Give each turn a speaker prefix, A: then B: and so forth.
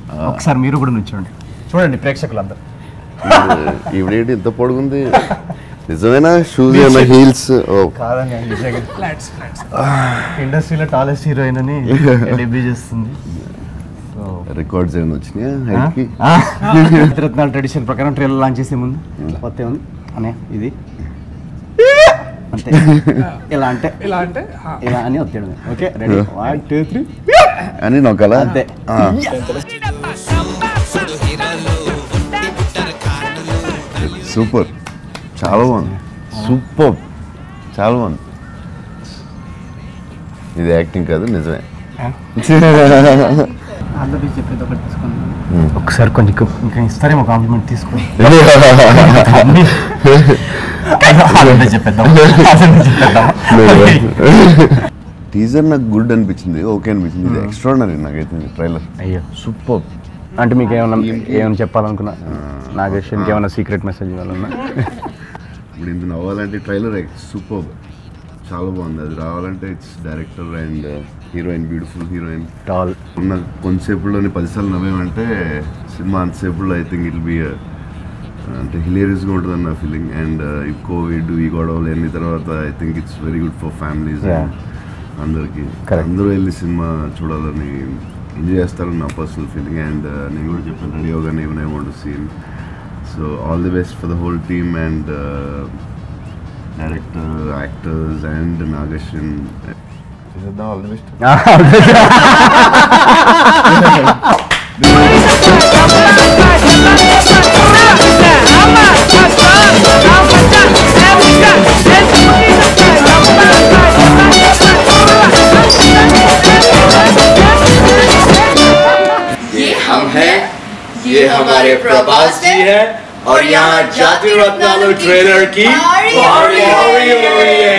A: ఒకసారి మీరు కూడా నుంచోండి చూడండి ప్రేక్షకులందరూ
B: ఈవిడేంటి ఇంత పొడుగుంది నిజమేనా షూస్ ఏమన్నా హీల్స్ ఓ
A: కాదండి నిజంగా ఇండస్ట్రీలో టాలెస్ట్ హీరోయిన్ అని డెబ్యూ చేస్తుంది సో
B: రికార్డ్స్ ఏమైనా వచ్చినాయా హైట్కి
A: రత్నాల ట్రెడిషన్ ప్రకారం ట్రైలర్ లాంచ్ చేసే ముందు కొత్త ఉంది అనే ఇది అంతే ఇలా అంటే
C: ఇలా అంటే ఆ,
A: ఇలా అని వస్తాడు okay ready one two three
B: అని నొక్కలా
A: అంతే.
B: ఆ. సూపర్ చాలా బాగుంది సూపర్ చాలా బాగుంది ఇది యాక్టింగ్ కాదు నిజమే
A: ఆంధ్రప్రదేశ్ చెప్పేది ఒకటి తీసుకున్నాను ఒకసారి కొంచెం ఎక్కువ- ఇంకా ఇస్తారేమో కాంప్లిమెంట్ తీసుకోండి ఆంధ్రప్రదేశ్ చెప్పేద్దాం ఆంధ్రప్రదేశ్ చెప్పేద్దాం
B: టీజర్ నాకు గుడ్ అనిపించింది ఓకే అనిపించింది ఇది ఎక్స్ట్రాడనరీ నాకైతే ట్రైలర్
A: అయ్యో సూపర్ అంటే మీకు ఏమైనా ఏమైనా చెప్పాలనుకున్నా నాగేశ్వరికి ఏమైనా సీక్రెట్ మెసేజ్ ఇవ్వాలన్నా
B: ఇప్పుడు ఇంత నవ్వాలంటే ట్రైలర్ సూపర్ చాలా బాగుంది అది రావాలంటే it's director and heroine beautiful heroine
A: tall
B: ఉన్న కొంతసేపులోనే పదిసార్లు నవ్వామంటే సినిమా అంతసేపులో ఐ థింక్ ఇట్ బి అంటే హిలేరియస్గా ఉంటుంది నా ఫీలింగ్ అండ్ ఈ కోవిడ్ ఈ గొడవలు అన్ని తర్వాత I think it's very good for families
A: Yeah.
B: అందరికి
A: Correct.
B: అందరూ వెళ్ళి సినిమా చూడాలని ఎంజాయ్ చేస్తారని నా పర్సనల్ ఫీలింగ్ అండ్ నేను కూడా చెప్పాను రెడీ అవగానే even I want seen so all the best for the whole team and director actors and Nageshwan all the best
D: ये हम हैं ये हमारे प्रभास जी हैं और यहाँ जाति रत्नालु ट्रेलर की पार्टी हो रही है